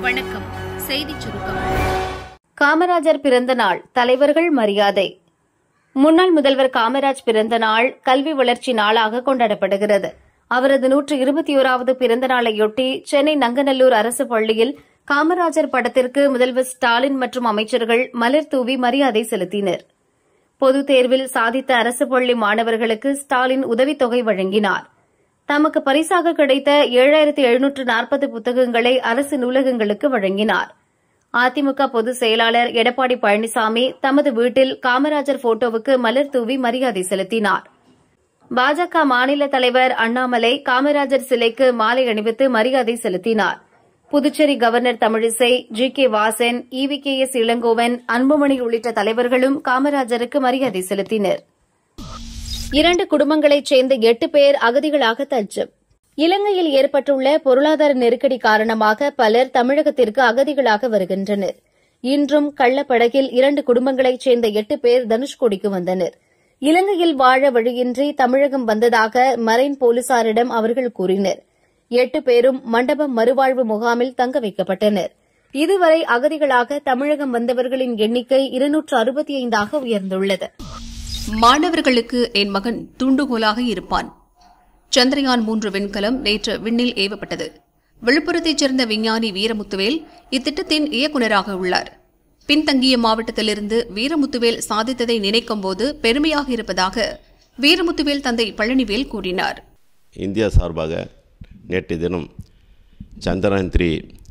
வணக்கம் செய்திச் சுருக்கம் காமராஜர் பிறந்த நாள் தலைவர்கள் மரியாதை முன்னாள் முதல்வர் காமராஜ் பிறந்த நாள் கல்வி வளர்ச்சி நாளாக கொண்டாடப்படுகிறது அவரது நூற்று இருபத்தி ஓராவது பிறந்த நாளையொட்டி சென்னை நங்கநல்லூர் அரசு பள்ளியில் காமராஜர் படத்திற்கு முதல்வர் ஸ்டாலின் மற்றும் அமைச்சர்கள் மலர் தூவி மரியாதை செலுத்தினர் பொதுத் தேர்வில் சாதித்த அரசு பள்ளி மாணவர்களுக்கு ஸ்டாலின் உதவித்தொகை வழங்கினார் தமக்கு பரிசாக கிடைத்த ஏழாயிரத்து எழுநூற்று நாற்பது புத்தகங்களை அரசு நூலகங்களுக்கு வழங்கினார் அதிமுக பொதுச் செயலாளர் எடப்பாடி பழனிசாமி தமது வீட்டில் காமராஜர் போட்டோவுக்கு மலர் தூவி மரியாதை செலுத்தினார் பாஜக மாநில தலைவர் அண்ணாமலை காமராஜர் சிலைக்கு மாலை அணிவித்து மரியாதை செலுத்தினார் Puducherry governor Tamilisai G K Vasan E V K S Elangovan Anbumani உள்ளிட்ட தலைவர்களும் காமராஜருக்கு மரியாதை செலுத்தினர் இரண்டு குடும்பங்களைச் சேர்ந்த எட்டு பேர் அகதிகளாக தஞ்சம் இலங்கையில் ஏற்பட்டுள்ள பொருளாதார நெருக்கடி காரணமாக பலர் தமிழகத்திற்கு அகதிகளாக வருகின்றனர் இன்றும் கள்ளப்படகில் இரண்டு குடும்பங்களைச் சேர்ந்த எட்டு பேர் தனுஷ்கோடிக்கு வந்தனர் இலங்கையில் வாழ வழியின்றி தமிழகம் வந்ததாக மரைன் போலீசாரிடம் அவர்கள் கூறினர் எட்டு பேரும் மண்டபம் மறுவாழ்வு முகாமில் தங்க வைக்கப்பட்டனர் இதுவரை அகதிகளாக தமிழகம் வந்தவர்களின் எண்ணிக்கை இருநூற்று அறுபத்தி ஐந்தாக உயர்ந்துள்ளது மாணவர்களுக்கு என் மகன் தூண்டுகோலாக இருப்பான் சந்திரயான் மூன்று விண்கலம் நேற்று விண்ணில் ஏவப்பட்டது விழுப்புரத்தைச் சேர்ந்த விஞ்ஞானி வீரமுத்துவேல் இத்திட்டத்தின் இயக்குநராக உள்ளார் பின்தங்கிய மாவட்டத்திலிருந்து வீரமுத்துவேல் சாதித்ததை நினைக்கும்போது பெருமையாக இருப்பதாக வீரமுத்துவேல் தந்தை பழனிவேல் கூறினார் இந்தியா சார்பாக நேற்றைய தினம் சந்திரயான் த்ரீ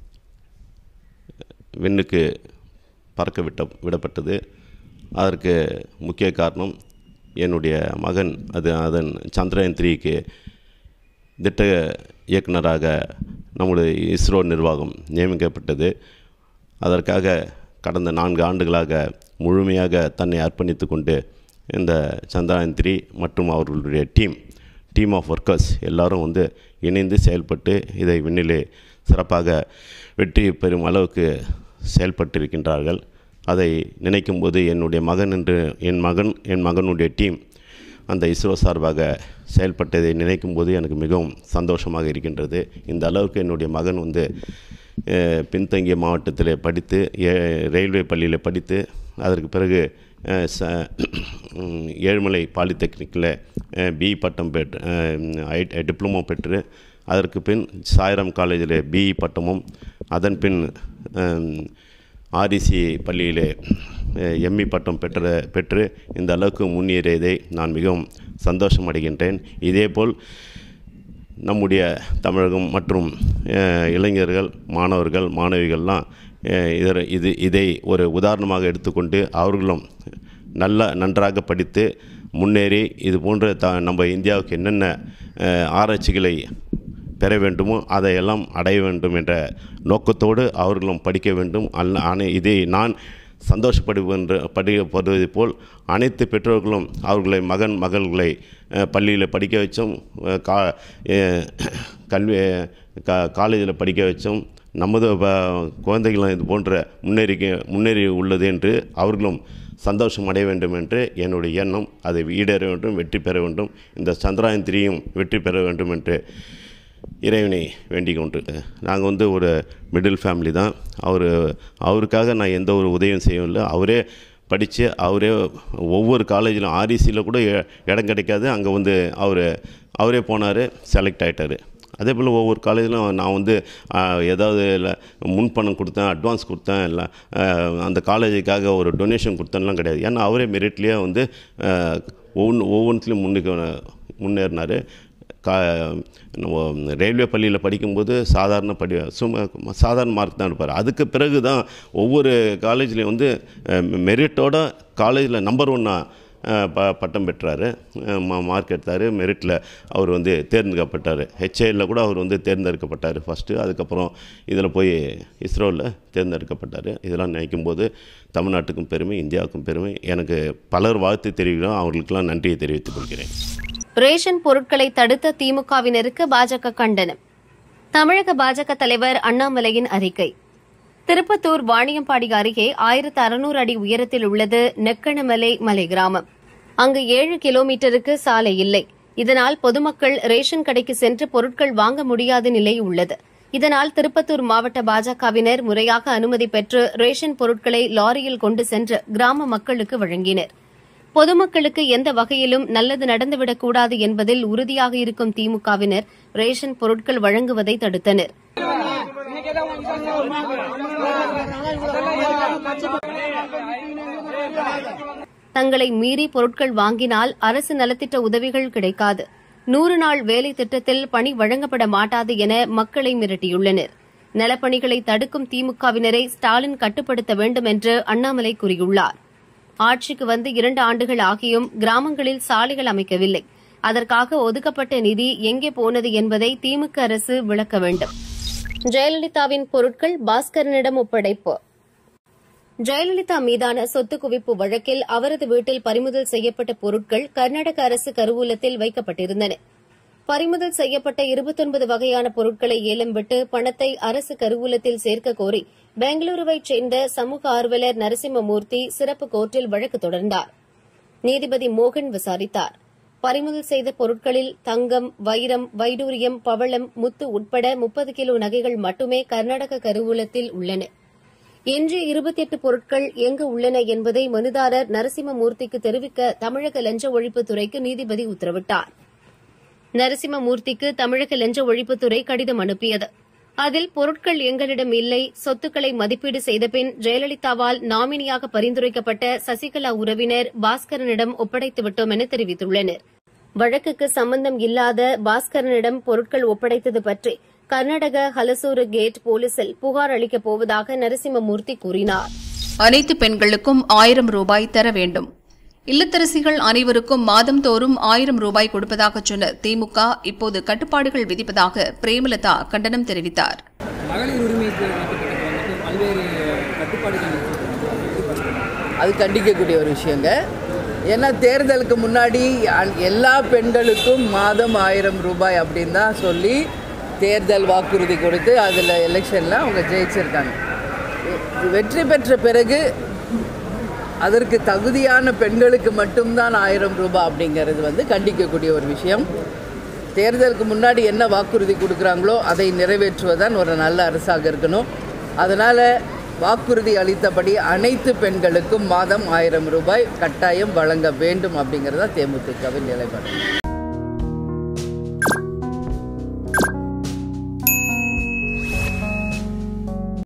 விண்ணுக்கு பறக்க விட்ட விடப்பட்டது அதற்கு முக்கிய காரணம் என்னுடைய மகன் அது அதன் சந்திரயான் த்ரீக்கு திட்ட இயக்குனராக நம்முடைய இஸ்ரோ நிர்வாகம் நியமிக்கப்பட்டது அதற்காக கடந்த நான்கு ஆண்டுகளாக முழுமையாக தன்னை அர்ப்பணித்து கொண்டு இந்த சந்திரயான் த்ரீ மற்றும் அவர்களுடைய டீம் டீம் ஆஃப் ஒர்க்கர்ஸ் எல்லாரும் வந்து இணைந்து செயல்பட்டு இதை விண்ணிலே சிறப்பாக வெற்றி பெறும் அளவுக்கு செயல்பட்டிருக்கின்றார்கள் அதை நினைக்கும்போது என்னுடைய மகன் என்று என் மகன் என் மகனுடைய டீம் அந்த இஸ்ரோ சார்பாக செயல்பட்டதை நினைக்கும்போது எனக்கு மிகவும் சந்தோஷமாக இருக்கின்றது இந்த அளவுக்கு என்னுடைய மகன் வந்து அஹ், பின்தங்கிய மாவட்டத்தில் படித்து ஏ- ரயில்வே பள்ளியில் படித்து அதற்கு பிறகு அஹ், ச உம், ஏழுமலை பாலிடெக்னிக்கில் பி பட்டம் பெற்று ஐ டிப்ளமோ பெற்று அதற்கு பின் சாய்ராம் காலேஜில் பிஇ பட்டமும் அதன் பின் ஆர்இசி பள்ளியிலே எம்இ பட்டம் பெற்ற பெற்று இந்த அளவுக்கு முன்னேறியதை நான் மிகவும் சந்தோஷம் அடைகின்றேன் இதேபோல் நம்முடைய தமிழகம் மற்றும் அஹ், இளைஞர்கள் மாணவர்கள் மாணவிகள்லாம் அஹ், இதர இது இதை ஒரு உதாரணமாக எடுத்துக்கொண்டு அவர்களும் நல்ல நன்றாக படித்து முன்னேறி இது போன்ற த நம்ம இந்தியாவுக்கு என்னென்ன அஹ், ஆராய்ச்சிகளை பெற வேண்டுமோ அதையெல்லாம் அடைய வேண்டும் என்ற நோக்கத்தோடு அவர்களும் படிக்க வேண்டும் அல்ல அனை இதை நான் சந்தோஷப்படுகின்ற படிக்கப்படுவதை போல் அனைத்து பெற்றோர்களும் அவர்களை மகன் மகள்களை அஹ், பள்ளியில் படிக்க வச்சோம் அஹ், கா அஹ், கல்வி கா காலேஜில் படிக்க வச்சோம் நமது ப- குழந்தைகளும் இது போன்ற முன்னேறி முன்னேறி உள்ளது என்று அவர்களும் சந்தோஷம் அடைய வேண்டும் என்று என்னுடைய எண்ணம் அதை ஈடேற வேண்டும் வெற்றி பெற வேண்டும் இந்த சந்திராயன் த்ரீயும் வெற்றி பெற வேண்டும் என்று இறைவனை வேண்டிக் கொண்டு நாங்கள் வந்து ஒரு மிடில் ஃபேமிலி தான் அவர் அவருக்காக நான் எந்த ஒரு உதவியும் செய்யவில்லை அவரே படித்து அவரே ஒவ்வொரு காலேஜிலும் ஆர்இசியில் கூட இ- இடம் கிடைக்காது அங்கே வந்து அவர் அவரே போனார் செலக்ட் ஆகிட்டார் அதே போல் ஒவ்வொரு காலேஜிலும் நான் வந்து ஆ, ஏதாவது இல்லை முன்பணம் கொடுத்தேன் அட்வான்ஸ் கொடுத்தேன் இல்லை ஆ, அந்த காலேஜுக்காக ஒரு டொனேஷன் கொடுத்தேன்லாம் கிடையாது ஏன்னா அவரே மெரிட்லேயே வந்து ஆ, ஒவ்வொன்று ஒவ்வொன்றுத்துலையும் முன்னுக்கு முன்னேறினார் கா நம்ம ரயில்வே பள்ளியில் படிக்கும்போது சாதாரண படி சும்மா சாதாரண மார்க் தான் எடுப்பார் அதுக்கு பிறகு தான் ஒவ்வொரு காலேஜ்லேயும் வந்து மெரிட்டோட காலேஜில் நம்பர் ஒன்னாக ப பட்டம் பெற்றார் மார்க் எடுத்தார் மெரிட்டில் அவர் வந்து தேர்ந்தெடுக்கப்பட்டார் ஹெச்ஏயில் கூட அவர் வந்து தேர்ந்தெடுக்கப்பட்டார் ஃபஸ்ட்டு அதுக்கப்புறம் இதில் போய் இஸ்ரோவில் தேர்ந்தெடுக்கப்பட்டார் இதெல்லாம் நினைக்கும் போது தமிழ்நாட்டுக்கும் பெருமை இந்தியாவுக்கும் பெருமை எனக்கு பலர் வாழ்த்து தெரிவிக்கிறோம் அவர்களுக்கெல்லாம் நன்றியை தெரிவித்துக் கொள்கிறேன் ரேஷன் பொருட்களை தடுத்த திமுகவினருக்கு பாஜக கண்டனம் தமிழக பாஜக தலைவர் அண்ணாமலையின் அறிக்கை திருப்பத்தூர் வாணியம்பாடி அருகே ஆயிரத்து அறுநூறு அடி உயரத்தில் உள்ளது நெக்கணமலை மலை கிராமம் அங்கு ஏழு கிலோமீட்டருக்கு சாலை இல்லை இதனால் பொதுமக்கள் ரேஷன் கடைக்கு சென்று பொருட்கள் வாங்க முடியாத நிலை உள்ளது இதனால் திருப்பத்தூர் மாவட்ட பாஜகவினர் முறையாக அனுமதி பெற்று ரேஷன் பொருட்களை லாரியில் கொண்டு சென்று கிராம மக்களுக்கு வழங்கினர் பொதுமக்களுக்கு எந்த வகையிலும் நல்லது நடந்துவிடக்கூடாது என்பதில் உறுதியாக இருக்கும் திமுகவினர் ரேஷன் பொருட்கள் வழங்குவதை தடுத்தனர் தங்களை மீறி பொருட்கள் வாங்கினால் அரசு நலத்திட்ட உதவிகள் கிடைக்காது நூறு நாள் வேலை திட்டத்தில் பணி வழங்கப்பட மாட்டாது என மக்களை மிரட்டியுள்ளனர் நலப்பணிகளை தடுக்கும் திமுகவினரை ஸ்டாலின் கட்டுப்படுத்த வேண்டும் என்று அண்ணாமலை கூறியுள்ளார் ஆட்சிக்கு வந்து இரண்டு ஆண்டுகள் ஆகியும் கிராமங்களில் சாலைகள் அமைக்கவில்லை அதற்காக ஒதுக்கப்பட்ட நிதி எங்கே போனது என்பதை திமுக அரசு விளக்க வேண்டும் ஜெயலலிதாவின் பொருட்கள் பாஸ்கரனிடம் ஒப்படைப்பு ஜெயலலிதா மீதான சொத்து குவிப்பு வழக்கில் அவரது வீட்டில் பறிமுதல் செய்யப்பட்ட பொருட்கள் கர்நாடக அரசு கருவூலத்தில் வைக்கப்பட்டிருந்தன பறிமுதல் செய்யப்பட்ட இருபத்தொன்பது வகையான பொருட்களை ஏலம் விட்டு பணத்தை அரசு கருவூலத்தில் சேர்க்க கோரி பெங்களூருவைச் சேர்ந்த சமூக ஆர்வலர் நரசிம்மமூர்த்தி சிறப்பு கோர்ட்டில் வழக்கு தொடர்ந்தார் நீதிபதி மோகன் விசாரித்தார் பறிமுதல் செய்த பொருட்களில் தங்கம் வைரம் வைடூரியம் பவளம் முத்து உட்பட முப்பது கிலோ நகைகள் மட்டுமே கர்நாடக கருவூலத்தில் உள்ளன எஞ்சிய இருபத்தி எட்டு பொருட்கள் எங்கு உள்ளன என்பதை மனுதாரர் நரசிம்மமூர்த்திக்கு தெரிவிக்க தமிழக லஞ்ச ஒழிப்புத்துறைக்கு நீதிபதி உத்தரவிட்டார் நரசிம்மமூர்த்திக்கு தமிழக லஞ்ச ஒழிப்புத்துறை கடிதம் அனுப்பியது அதில் பொருட்கள் எங்களிடம் இல்லை சொத்துக்களை மதிப்பீடு செய்தபின் ஜெயலலிதாவால் நாமினியாக பரிந்துரைக்கப்பட்ட சசிகலா உறவினர் பாஸ்கரனிடம் ஒப்படைத்துவிட்டோம் என தெரிவித்துள்ளனர் வழக்குக்கு சம்பந்தம் இல்லாத பாஸ்கரனிடம் பொருட்கள் ஒப்படைத்தது பற்றி கர்நாடக ஹலசூரு கேட் போலீசில் புகார் அளிக்கப் போவதாக நரசிம்மமூர்த்தி கூறினார் அனைத்து பெண்களுக்கும் ஆயிரம் ரூபாய் தர வேண்டும் இல்லத்தரசிகள் அனைவருக்கும் மாதந்தோறும் ஆயிரம் ரூபாய் கொடுப்பதாக சொன்ன திமுக இப்போது கட்டுப்பாடுகள் விதிப்பதாக பிரேமலதா கண்டனம் தெரிவித்தார் மகளிர் உரிமை திட்டத்துக்கு வந்துட்டு பல்வேறு கட்டுப்பாடுகள் இருக்கு. அது கண்டிக்கக்கூடிய ஒரு விஷயங்க ஏன்னா தேர்தலுக்கு முன்னாடி அ- எல்லா பெண்களுக்கும் மாதம் ஆயிரம் ரூபாய் அப்படின்னு தான் சொல்லி தேர்தல் வாக்குறுதி கொடுத்து அதில் எலெக்ஷனில் அவங்க ஜெயிச்சிருக்காங்க வெ- வெற்றி பெற்ற பிறகு அதற்கு தகுதியான பெண்களுக்கு மட்டும்தான் ஆயிரம் ரூபாய் அப்படிங்கிறது வந்து கண்டிக்கக்கூடிய ஒரு விஷயம் தேர்தலுக்கு முன்னாடி என்ன வாக்குறுதி கொடுக்குறாங்களோ அதை நிறைவேற்றுவதுதான் ஒரு நல்ல அரசாக இருக்கணும் அதனால் வாக்குறுதி அளித்தபடி அனைத்து பெண்களுக்கும் மாதம் ஆயிரம் ரூபாய் கட்டாயம் வழங்க வேண்டும் அப்படிங்கிறது தான் தேமுதிகவின் நிலைப்பாடு